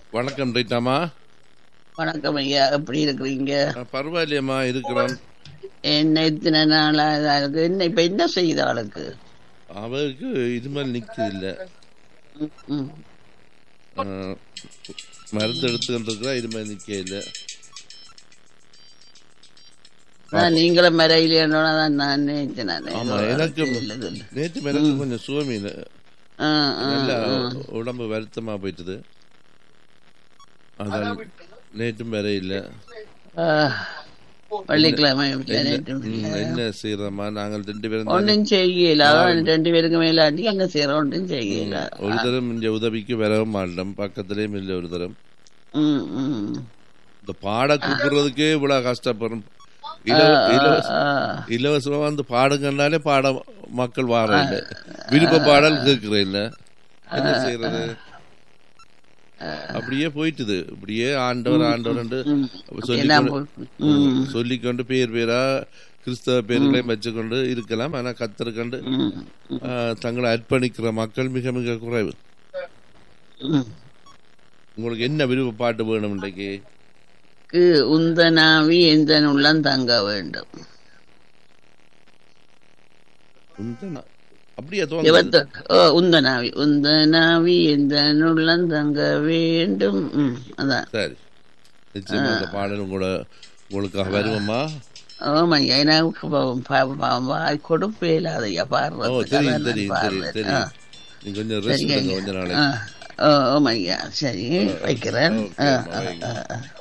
வணக்கம் ரைட்டாமா வணக்கம் ஐயா எப்படி இருக்கிறீங்க பரவாயில்லையம்மா இருக்கிறோம் என்ன இத்தனை நாளா இதா இருக்கு என்ன இப்ப என்ன செய்யுது ஆளுக்கு அவருக்கு இது மாதிரி நிற்கிறது இல்லை ம், ம். மருந்து எடுத்துக்கிட்டு இருக்கிறா இது மாதிரி நிற்க இல்லை நான் நீங்களும் மறையிலேன்னு தான் நான் நினைச்சேன் நான் ஆமா எனக்கு இல்லது. நேற்று எனக்கு கொஞ்சம் சுவமீன் ஆ, ஆ, நல்லா ஆ. உடம்பு வருத்தமா போயிட்டுது அதான் நேற்றும் வேற இல்லை ஆ, வெள்ளிக்கிழமை ம், என்ன செய்யறோமா நாங்கள் ரெண்டு பேரும் தானே. ஒன்றும் செய்யல அதான் ரெண்டு பேருக்கு மேலாட்டி அங்க செய்யற ஒன்றும் செய்யல ஒரு தரம் இங்க உதவிக்கு வரவும் மாட்டோம் பக்கத்துலயும் இல்லை ஒரு தரம் ம், ம். இந்த பாட கூப்பிடுறதுக்கே இவ்வளவு கஷ்டப்படும் இலவ- இலவச ஆ, இலவசமா வந்து பாடுங்கன்னாலே பாட மக்கள் வார இல்ல விருப்ப பாடல் கேட்கிற இல்ல என்ன செய்யறது அப்படியே போயிட்டுது அப்படியே ஆண்டவர் ஆண்டவர் சொல்லி எல்லாம் போய்- ம், சொல்லிக்கொண்டு பேர் பேரா கிறிஸ்தவ பேர்களையும் வச்சுக்கொண்டு இருக்கலாம் ஆனா கத்தருக்கண்டு ம், தங்களை அர்ப்பணிக்கிற மக்கள் மிக மிக குறைவு ம். உங்களுக்கு என்ன விருப்ப பாட்டு வேணும் இன்றைக்கு க்கு உந்தனாவி எந்த உள்ளம் தங்க வேண்டும் உந்தனா- அப்படியே தோங்க இருபத்தி ஓ உந்தனாவி உந்தனாவி எந்த உள்ளம் தங்க வேண்டும் ம், அதான் சரி நிச்சயமா அந்த பாடல் உங்களோட உங்களுக்காக வருவோமா ஆமாய்யா எனக்கு பாவம், பாவம், பாவம், வாய் கொடுப்பே இல்லாதையா ஓ பாடுறதுக்கு தெரியும் அதான் நான் தெரியும் தெரியும் பாடுறேன். தெரியும் ஆ, நீங்க கொஞ்சம் ரெஸ்ட் சரிங்க எடுங்க ஐயா. கொஞ்ச ஆ, நாளைக்கு ஓ, ஆமாய்யா சரி வைக்கிறேன் ஓகே, ஆ, அம்மா, ஆ, வைங்க. ஆ, ஆ.